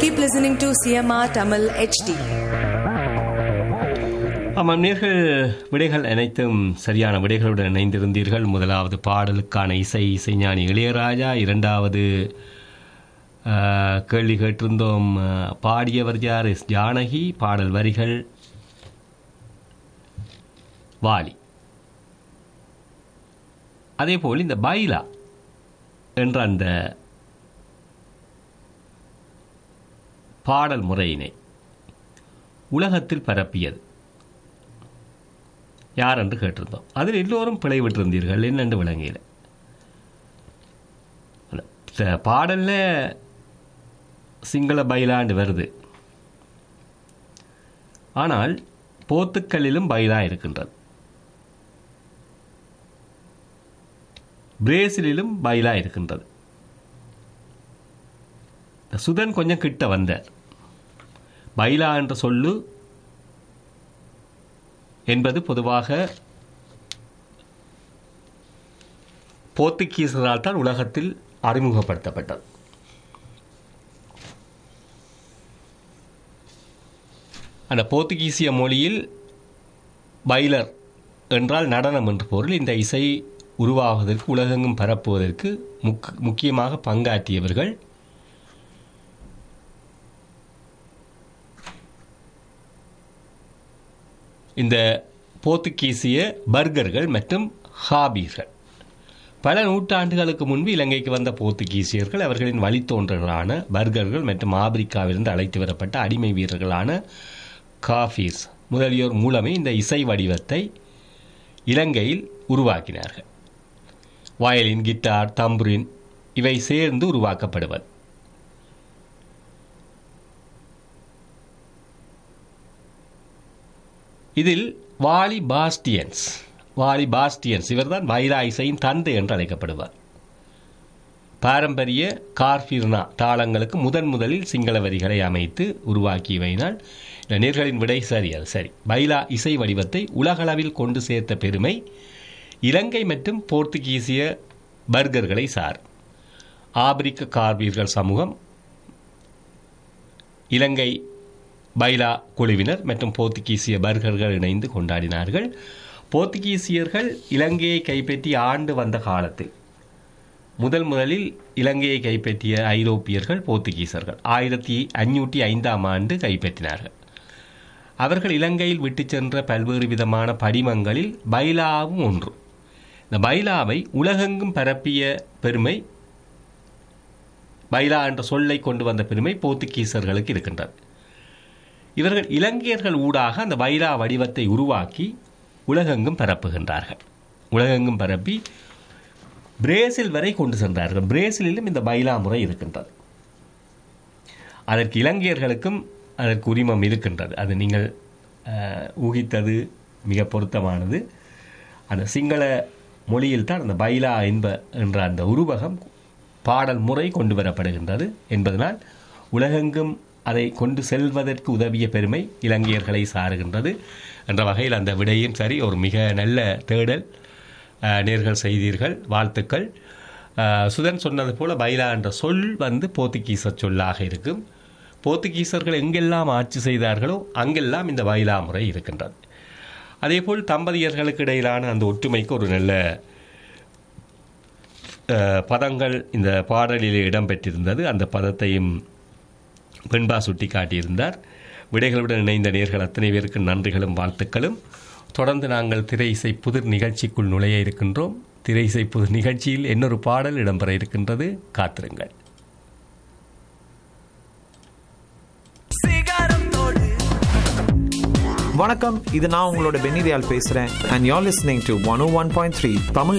Keep listening to CMR Tamil HD. ஆமாம் நேர்கள் விடைகள் அனைத்தும் சரியான விடைகளுடன் இணைந்திருந்தீர்கள் முதலாவது பாடலுக்கான இசை இசைஞானி இளையராஜா இரண்டாவது ஆஹ், கேள்வி கேட்டிருந்தோம் ஆஹ், பாடியவர் யார் எஸ் ஜானகி பாடல் வரிகள் வாலி அதேபோல் இந்த பைலா என்ற அந்த பாடல் முறையினை உலகத்தில் பரப்பியது யார் என்று கேட்டிருந்தோம் அதில் எல்லோரும் பிழை விட்டிருந்தீர்கள் என்னென்று விளங்கியில அந்த பாடல்ல சிங்கள பைலாண்டு வருது ஆனால் போத்துக்கல்லிலும் பைலா இருக்கின்றது பிரேசிலிலும் பைலா இருக்கின்றது இந்த சுதன் கொஞ்சம் கிட்ட வந்தார் பைலா என்ற சொல்லு என்பது பொதுவாக போர்த்துகீசரால் தான் உலகத்தில் அறிமுகப்படுத்தப்பட்டது அந்த போர்த்துகீசிய மொழியில் பைலர் என்றால் நடனம் என்று பொருள் இந்த இசை உருவாகுவதற்கு உலகெங்கும் பரப்புவதற்கு முக் முக்கியமாக பங்காற்றியவர்கள் இந்த போர்த்துகீசிய பர்கர்கள் மற்றும் ஹாபீர்கள் பல நூற்றாண்டுகளுக்கு முன்பு இலங்கைக்கு வந்த போர்த்துகீசியர்கள் அவர்களின் வழித்தோன்றல்களான பர்கர்கள் மற்றும் ஆப்பிரிக்காவிலிருந்து அழைத்து வரப்பட்ட அடிமை வீரர்களான காஃபீஸ் முதலியோர் மூலமே இந்த இசை வடிவத்தை இலங்கையில் உருவாக்கினார்கள் வயலின் கிட்டார் தம்புரின் இவை சேர்ந்து உருவாக்கப்படுவது இதில் வாலி பாஸ்டியன்ஸ் வாலி பாஸ்டியன்ஸ் இவர்தான் வைரா இசையின் தந்தை என்று அழைக்கப்படுவார் பாரம்பரிய கார்பிர்னா தாளங்களுக்கு முதன் முதலில் சிங்கள வரிகளை அமைத்து உருவாக்கியவையினால் இந்த நேர்களின் விடை சரி அது சரி பைலா இசை வடிவத்தை உலகளவில் கொண்டு சேர்த்த பெருமை இலங்கை மற்றும் போர்த்துகீசிய பர்கர்களை சார் ஆப்பிரிக்க கார்பீர்கள் சமூகம் இலங்கை பைலா குழுவினர் மற்றும் போர்த்துகீசிய பர்கர்கள் இணைந்து கொண்டாடினார்கள் போர்த்துகீசியர்கள் இலங்கையை கைப்பற்றி ஆண்டு வந்த காலத்தில் முதல் முதலில் இலங்கையை கைப்பற்றிய ஐரோப்பியர்கள் போர்த்துகீசர்கள் ஆயிரத்தி அஞ்சூற்றி ஐந்தாம் ஆண்டு கைப்பற்றினார்கள் அவர்கள் இலங்கையில் விட்டுச் சென்ற பல்வேறு விதமான படிமங்களில் பைலாவும் ஒன்று இந்த பைலாவை உலகெங்கும் பரப்பிய பெருமை பைலா என்ற சொல்லை கொண்டு வந்த பெருமை போர்த்துகீசர்களுக்கு இருக்கின்றது இவர்கள் இலங்கையர்கள் ஊடாக அந்த வைரா வடிவத்தை உருவாக்கி உலகெங்கும் பரப்புகின்றார்கள் உலகெங்கும் பரப்பி பிரேசில் வரை கொண்டு சென்றார்கள் பிரேசிலிலும் இந்த பைலா முறை இருக்கின்றது அதற்கு இலங்கையர்களுக்கும் அதற்கு உரிமம் இருக்கின்றது அது நீங்கள் அஹ், ஊகித்தது மிக பொருத்தமானது அந்த சிங்கள மொழியில் தான் அந்த பைலா என்ப என்ற அந்த உருவகம் பாடல் முறை கொண்டு வரப்படுகின்றது என்பதனால் உலகெங்கும் அதை கொண்டு செல்வதற்கு உதவிய பெருமை இலங்கையர்களை சாருகின்றது என்ற வகையில் அந்த விடையும் சரி ஒரு மிக நல்ல தேடல் அஹ், நேர்கள் செய்தீர்கள் வாழ்த்துக்கள் அஹ், சுதன் சொன்னது போல பைலா என்ற சொல் வந்து போர்த்துகீச சொல்லாக இருக்கும் போர்த்துகீசர்கள் எங்கெல்லாம் ஆட்சி செய்தார்களோ அங்கெல்லாம் இந்த பைலா முறை இருக்கின்றது அதேபோல் தம்பதியர்களுக்கு இடையிலான அந்த ஒற்றுமைக்கு ஒரு நல்ல அஹ், பதங்கள் இந்த பாடலில் இடம்பெற்றிருந்தது அந்த பதத்தையும் வெண்பா சுட்டி காட்டியிருந்தார் விடைகளுடன் இணைந்த நேர்கள் அத்தனை பேருக்கு நன்றிகளும் வாழ்த்துக்களும் தொடர்ந்து நாங்கள் திரை இசை புதிர் நிகழ்ச்சிக்குள் நுழைய இருக்கின்றோம் திரை இசை புதிர் நிகழ்ச்சியில் இன்னொரு பாடல் இடம்பெற இருக்கின்றது காத்திருங்கள் வணக்கம் இது நான் உங்களோட பெனிதியால் பேசுறேன் and you're listening to 101.3 Tamil